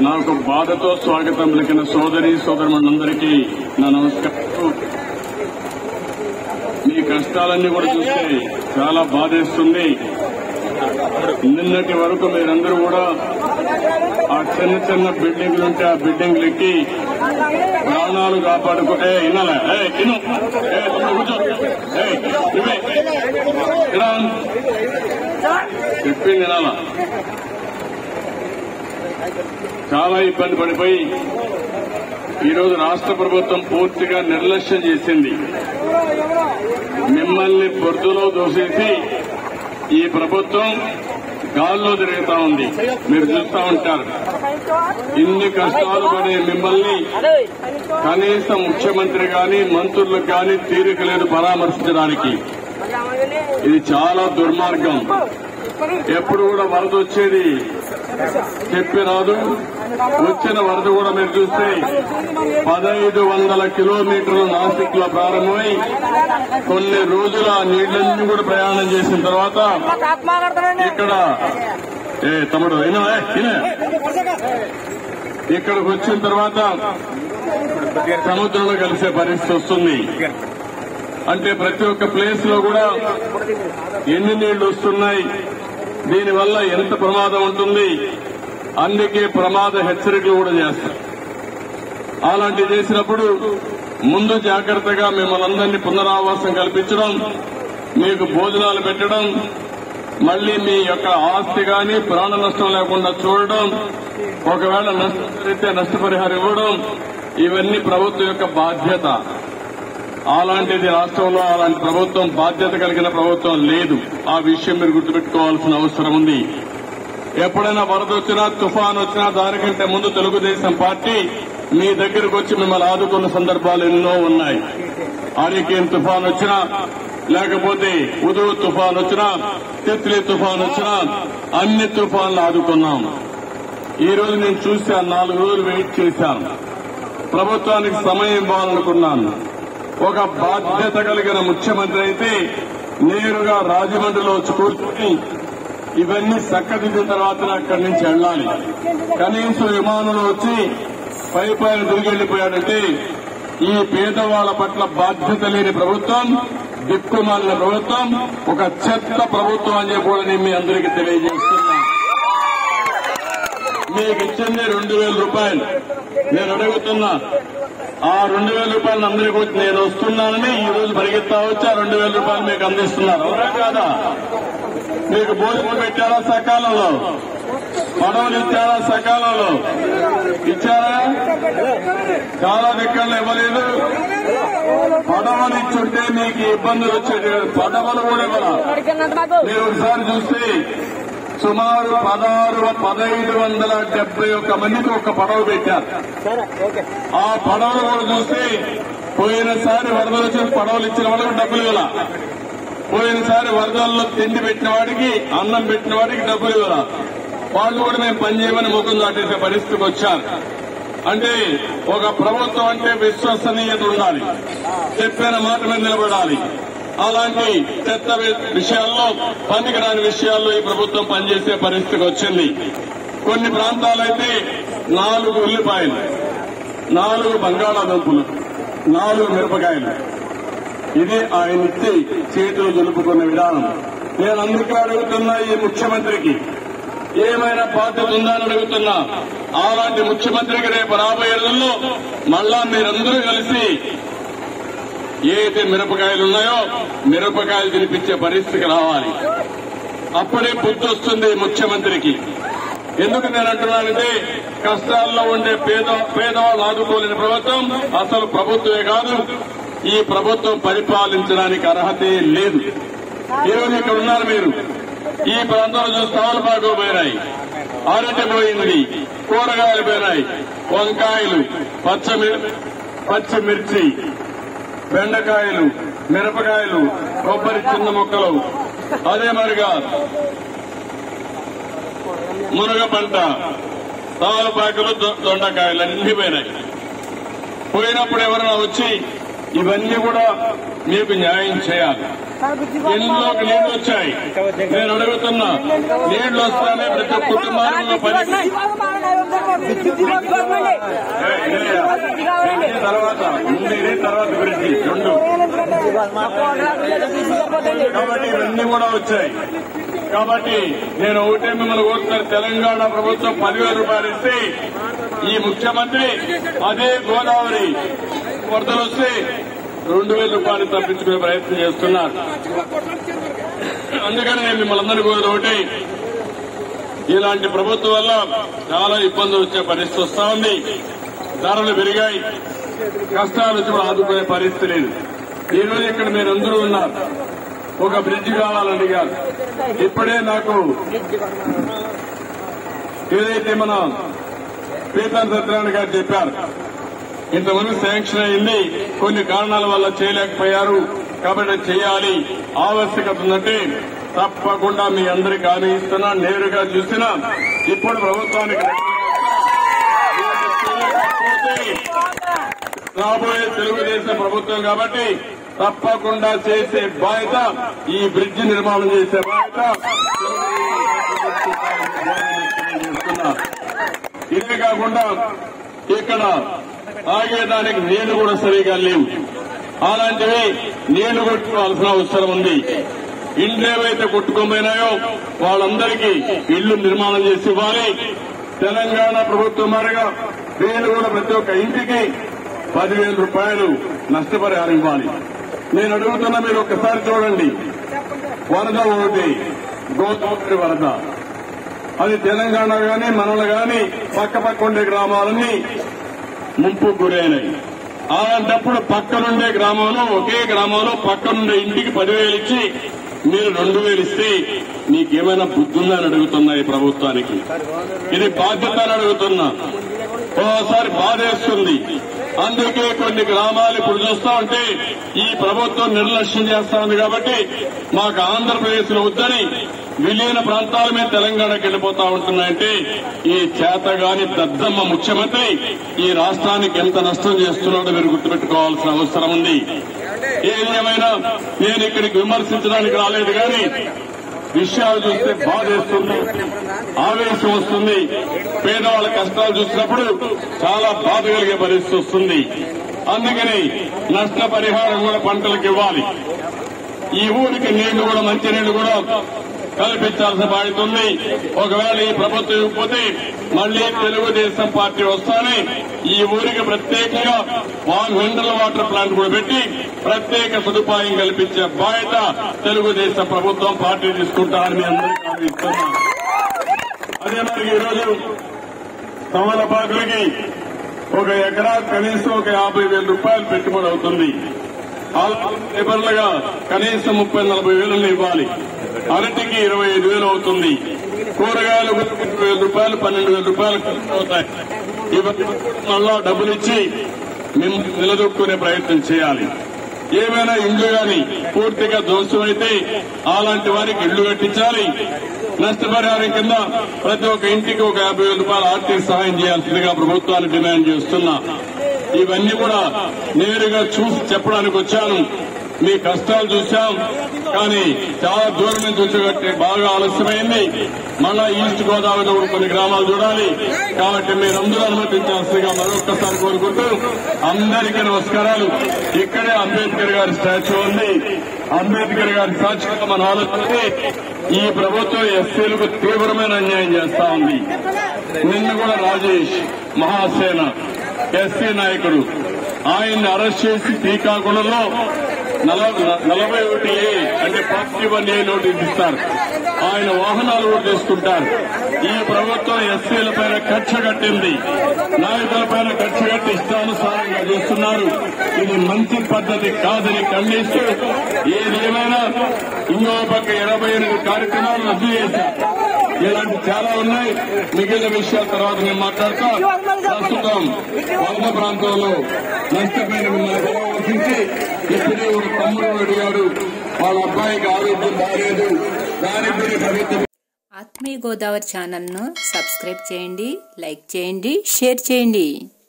నాకు బాధతో స్వాగతం పలికిన సోదరి సోదరులందరికీ నా నమస్కారం మీ కష్టాలన్నీ కూడా చూస్తే చాలా బాధేస్తుంది నిన్నటి వరకు మీరందరూ కూడా ఆ చిన్న చిన్న బిల్డింగ్లు ఉంటే ఆ బిల్డింగ్లు ఎక్కి ప్రాణాలు కాపాడుకో ఏ వినాలా ఏ ఇను ఏ తమ్ముడు కూర్చో ఏ నువ్వే ఇలా చెప్పింది వినాలా చాలా ఇబ్బంది పడిపోయి ఈరోజు రాష్ట్ర ప్రభుత్వం పూర్తిగా నిర్లక్ష్యం చేసింది మిమ్మల్ని బొర్దులో దోసేసి ఈ ప్రభుత్వం గాల్లో తిరుగుతా ఉంది మీరు చూస్తా ఉంటారు ఇన్ని కష్టాలు పడే మిమ్మల్ని కనీసం ముఖ్యమంత్రి గాని మంత్రులకు గాని తీరిక లేదు పరామర్శించడానికి ఇది చాలా దుర్మార్గం ఎప్పుడు కూడా వరద వచ్చేది చెప్పి రాదు వచ్చిన వరద కూడా మీరు చూస్తే పదహైదు వందల కిలోమీటర్లు నాసిక్ లో ప్రారంభమై కొన్ని రోజులు ఆ నీళ్లన్నీ కూడా ప్రయాణం చేసిన తర్వాత ఇక్కడ ఏ తమ్ముడు అయినా ఇక్కడికి వచ్చిన తర్వాత సముద్రంలో కలిసే పరిస్థితి వస్తుంది అంటే ప్రతి ఒక్క ప్లేస్ లో కూడా ఎన్ని నీళ్లు వస్తున్నాయి దీనివల్ల ఎంత ప్రమాదం ఉంటుంది అందుకే ప్రమాద హెచ్చరికలు కూడా చేస్తారు అలాంటి చేసినప్పుడు ముందు జాగ్రత్తగా మిమ్మల్ని అందరినీ పునరావాసం కల్పించడం మీకు భోజనాలు పెట్టడం మళ్లీ మీ యొక్క ఆస్తి గాని ప్రాణ నష్టం లేకుండా చూడడం ఒకవేళ నష్టం జరిగితే నష్టపరిహారం ఇవ్వడం ఇవన్నీ ప్రభుత్వం యొక్క బాధ్యత అలాంటిది రాష్ట్రంలో అలాంటి ప్రభుత్వం బాధ్యత కలిగిన ప్రభుత్వం లేదు ఆ విషయం మీరు గుర్తుపెట్టుకోవాల్సిన అవసరం ఉంది ఎప్పుడైనా వరద వచ్చినా తుఫాన్ వచ్చినా దానికంటే ముందు తెలుగుదేశం పార్టీ మీ దగ్గరకు వచ్చి మిమ్మల్ని ఆదుకున్న సందర్భాలు ఎన్నో ఉన్నాయి హరికేన్ తుఫాన్ వచ్చినా లేకపోతే ఉదు తుఫాన్ వచ్చినా తిత్లీ తుఫాన్ వచ్చినా అన్ని తుఫాన్లు ఆదుకున్నాం ఈ రోజు నేను చూసి ఆ నాలుగు రోజులు వెయిట్ చేశాను ప్రభుత్వానికి సమయం ఇవ్వాలనుకున్నాను ఒక బాధ్యత కలిగిన ముఖ్యమంత్రి అయితే నేరుగా రాజమండ్రిలో వచ్చి కూర్చుని ఇవన్నీ చక్కదిద్దిన తర్వాత అక్కడి నుంచి వెళ్ళాలి కనీసం విమానంలో వచ్చి పై పైన తిరిగి వెళ్లిపోయాడంటే ఈ పేదవాళ్ల పట్ల బాధ్యత లేని ప్రభుత్వం దిక్కుమాలిన ప్రభుత్వం ఒక చెత్త ప్రభుత్వం అని చెప్పి కూడా నేను మీ అందరికీ తెలియజేస్తున్నా మీకు ఇచ్చింది రెండు వేల రూపాయలు నేను అడుగుతున్నా ఆ రెండు వేల రూపాయలు అందరికీ వచ్చి నేను వస్తున్నానని ఈ రోజు పరిగెత్తా వచ్చి ఆ రెండు వేల రూపాయలు మీకు అందిస్తున్నారు అవునా కాదా మీకు భోజనం పెట్టారా సకాలంలో పడవలు ఇచ్చారా సకాలంలో ఇచ్చారా చాలా దిక్కలు ఇవ్వలేదు పడవలు ఇచ్చుంటే మీకు ఇబ్బందులు వచ్చేది పడవలు కూడా ఇవ్వరా మీరు ఒకసారి చూస్తే సుమారు పదహారు పదహైదు వందల డెబ్బై ఒక్క మందికి ఒక పడవ పెట్టారు ఆ పడవలు కూడా చూస్తే పోయినసారి వరదలు వచ్చిన పడవలు ఇచ్చిన వాళ్ళకి డబ్బులు ఇవ్వాల పోయినసారి వరదల్లో తిండి పెట్టిన వాడికి అన్నం పెట్టిన వాడికి డబ్బులు ఇవ్వాల వాళ్ళు కూడా మేము పనిచేయమని ముఖం దాటేసే పరిస్థితికి వచ్చారు అంటే ఒక ప్రభుత్వం అంటే విశ్వసనీయత ఉండాలి చెప్పిన మాట మీద నిలబడాలి అలాంటి చెత్త వి- విషయాల్లో పనికిరాని విషయాల్లో ఈ ప్రభుత్వం పనిచేసే పరిస్థితికి వచ్చింది కొన్ని ప్రాంతాలైతే నాలుగు ఉల్లిపాయలు నాలుగు బంగాళాదుంపులు నాలుగు మిరపకాయలు ఇది ఆయన ఇచ్చి చేతులు జరుపుకున్న విధానం నేను అందుకే అడుగుతున్నా ఈ ముఖ్యమంత్రికి ఏమైనా బాధ్యత ఉందా అని అడుగుతున్నా అలాంటి ముఖ్యమంత్రికి రేపు రాబోయే రోజుల్లో మళ్ళా మీరందరూ కలిసి ఏదైతే మిరపకాయలు ఉన్నాయో మిరపకాయలు తినిపించే పరిస్థితికి రావాలి అప్పుడే బుద్ధి వస్తుంది ముఖ్యమంత్రికి ఎందుకు నేను అంటున్నానంటే కష్టాల్లో ఉండే పేద పేదవాళ్ళు ఆదుకోలేని ప్రభుత్వం అసలు ప్రభుత్వమే కాదు ఈ ప్రభుత్వం పరిపాలించడానికి అర్హతే లేదు ఈరోజు ఇక్కడ ఉన్నారు మీరు ఈ ప్రాంతంలో చూసి తమలపాకు పోయినాయి అరటి పోయింది కూరగాయలు పోయినాయి వంకాయలు పచ్చమి పచ్చిమిర్చి బెండకాయలు మిరపకాయలు కొబ్బరి చిన్న మొక్కలు అదే మరిగా మునగ పంట తామలపాకులు దొ- దొండకాయలు అన్ని పోయినాయి పోయినప్పుడు ఎవరైనా వచ్చి ఇవన్నీ కూడా మీకు న్యాయం చేయాలి ఇంట్లోకి నీళ్లు వచ్చాయి నేను అడుగుతున్నా నీళ్లు వస్తానే ప్రతి కుటుంబానికి పది బ్రిడ్జి తర్వాత ముందు ఇది తర్వాత బ్రిడ్జి రెండు కాబట్టి ఇవన్నీ కూడా వచ్చాయి కాబట్టి నేను ఒకటే మిమ్మల్ని కోరుతున్నాను తెలంగాణ ప్రభుత్వం పదివేల రూపాయలు ఇస్తే ఈ ముఖ్యమంత్రి అదే గోదావరి వరదలు వస్తే రెండు వేల రూపాయలు తప్పించుకునే ప్రయత్నం చేస్తున్నారు అందుకని నేను మిమ్మల్ని అందరూ కోరేది ఒకటి ఇలాంటి ప్రభుత్వం వల్ల చాలా ఇబ్బందులు వచ్చే పరిస్థితి వస్తా ఉంది ధరలు పెరిగాయి కష్టాలు వచ్చి కూడా ఆదుకునే పరిస్థితి లేదు ఈ రోజు ఇక్కడ మీరందరూ ఉన్నారు ఒక బ్రిడ్జ్ కావాలని అడిగారు ఇప్పుడే నాకు ఏదైతే మన పీతాన్ సత్యనారాయణ గారు చెప్పారు ఇంతవరకు శాంక్షన్ అయింది కొన్ని కారణాల వల్ల చేయలేకపోయారు కాబట్టి అది చేయాలి ఆవశ్యకత ఉందంటే తప్పకుండా మీ అందరికి హామీ ఇస్తున్నా నేరుగా చూసినా ఇప్పుడు ప్రభుత్వానికి రాబోయే తెలుగుదేశం ప్రభుత్వం కాబట్టి తప్పకుండా చేసే బాధ్యత ఈ బ్రిడ్జ్ నిర్మాణం చేసే బాధ్యత చేస్తున్నా. ఇదే కాకుండా ఇక్కడ తాగేదానికి నీళ్లు కూడా సరిగా లేవు అలాంటివి నీళ్లు కొట్టుకోవాల్సిన అవసరం ఉంది ఇండ్లు ఏవైతే కొట్టుకోపోయినాయో వాళ్ళందరికీ ఇళ్లు నిర్మాణం చేసి ఇవ్వాలి తెలంగాణ ప్రభుత్వం మరిగా వీళ్ళు కూడా ప్రతి ఒక్క ఇంటికి పదివేల రూపాయలు నష్టపరిహారం ఇవ్వాలి నేను అడుగుతున్నా మీరు ఒక్కసారి చూడండి వరద ఒకటి గోదావరి వరద అది తెలంగాణ గాని మనలు గాని పక్క పక్క ఉండే గ్రామాలన్నీ ముంపు గురైనాయి అలాంటప్పుడు పక్కనుండే గ్రామంలో ఒకే గ్రామంలో పక్కనుండే ఇంటికి పదివేలు ఇచ్చి మీరు రెండు వేలు ఇస్తే నీకేమైనా బుద్ధుందని అడుగుతున్నా ఈ ప్రభుత్వానికి ఇది బాధ్యత అని అడుగుతున్నా ఓసారి బాధేస్తుంది అందుకే కొన్ని గ్రామాలు ఇప్పుడు చూస్తా ఉంటే ఈ ప్రభుత్వం నిర్లక్ష్యం చేస్తా ఉంది కాబట్టి మాకు ఆంధ్రప్రదేశ్ లో వద్దని విలీన ప్రాంతాల మీద తెలంగాణకి వెళ్ళిపోతా ఉంటున్నాయంటే ఈ చేతగాని దద్దమ్మ ముఖ్యమంత్రి ఈ రాష్ట్రానికి ఎంత నష్టం చేస్తున్నాడో మీరు గుర్తుపెట్టుకోవాల్సిన అవసరం ఉంది ఏది ఏమైనా నేను ఇక్కడికి విమర్శించడానికి రాలేదు కానీ విషయాలు చూస్తే బాధేస్తుంది ఆవేశం వస్తుంది పేదవాళ్ళ కష్టాలు చూసినప్పుడు చాలా బాధ కలిగే పరిస్థితి వస్తుంది అందుకని నష్టపరిహారం కూడా పంటలకు ఇవ్వాలి ఈ ఊరికి నీళ్లు కూడా మంచి నీళ్లు కూడా కల్పించాల్సిన బాధ్యత ఉంది ఒకవేళ ఈ ప్రభుత్వం ఇవ్వకపోతే మళ్లీ తెలుగుదేశం పార్టీ వస్తానే ఈ ఊరికి ప్రత్యేకంగా వన్ మినరల్ వాటర్ ప్లాంట్ కూడా పెట్టి ప్రత్యేక సదుపాయం కల్పించే బాధ్యత తెలుగుదేశం ప్రభుత్వం పార్టీ తీసుకుంటారని మీ అందరికీ హామీ ఇస్తున్నాను అదే మరి ఈరోజు తమలపాకులకి ఒక ఎకరా కనీసం ఒక యాభై వేల రూపాయలు పెట్టుబడి అవుతుంది లేబర్లుగా కనీసం ముప్పై నలభై వేలను ఇవ్వాలి అరటికి ఇరవై ఐదు వేలు అవుతుంది కూరగాయలు ఇరవై వేల రూపాయలు పన్నెండు వేల రూపాయలు ఖర్చు అవుతాయి ఇవన్నీ మళ్ళా డబ్బులు ఇచ్చి మేము నిలదొక్కునే ప్రయత్నం చేయాలి ఏమైనా ఇల్లు గాని పూర్తిగా ధ్వంసమైతే అలాంటి వారికి ఇళ్లు కట్టించాలి నష్టపరిహారం కింద ప్రతి ఒక్క ఇంటికి ఒక యాభై వేల రూపాయల ఆర్థిక సహాయం చేయాల్సిందిగా ప్రభుత్వాన్ని డిమాండ్ చేస్తున్నా ఇవన్నీ కూడా నేరుగా చూసి చెప్పడానికి వచ్చాను మీ కష్టాలు చూశాం కానీ చాలా దూరం నుంచి వచ్చేటట్టు బాగా ఆలస్యమైంది మళ్ళా ఈస్ట్ గోదావరిలో కూడా కొన్ని గ్రామాలు చూడాలి కాబట్టి మీరందరూ అనుమతించాల్సిందిగా మరొక్కసారి కోరుకుంటూ అందరికీ నమస్కారాలు ఇక్కడే అంబేద్కర్ గారి స్టాచ్యూ ఉంది అంబేద్కర్ గారి సాక్షిగా మన ఆలోచిస్తే ఈ ప్రభుత్వం ఎస్సీలకు తీవ్రమైన అన్యాయం చేస్తా ఉంది నిన్న కూడా రాజేష్ మహాసేన ఎస్సీ నాయకుడు ఆయన్ని అరెస్ట్ చేసి శ్రీకాకుళంలో నలభై ఒకటి ఏ అంటే ఫార్టీ వన్ ఏ నోటీస్ ఇస్తారు ఆయన వాహనాలు కూడా తీసుకుంటారు ఈ ప్రభుత్వం ఎస్సీల పైన కక్ష కట్టింది నాయకుల పైన కక్ష కట్టి ఇష్టానుసారంగా చేస్తున్నారు ఇది మంచి పద్ధతి కాదని ఖండిస్తూ ఏదేమైనా ఇంకో పక్క ఇరవై ఎనిమిది కార్యక్రమాలు రద్దు చేశారు ఇలాంటి చాలా ఉన్నాయి మిగిలిన విషయాల తర్వాత మేము మాట్లాడతాం ప్రస్తుతం వరద ప్రాంతంలో నష్టపోయిన మిమ్మల్ని పరామర్శించి ఇప్పుడే ఒక తమ్ముడు అడిగాడు వాళ్ళ అబ్బాయికి ఆరోగ్యం బాగాలేదు దానికి కూడా ప్రభుత్వం ఆత్మీయ గోదావరి ఛానల్ను సబ్స్క్రైబ్ చేయండి లైక్ చేయండి షేర్ చేయండి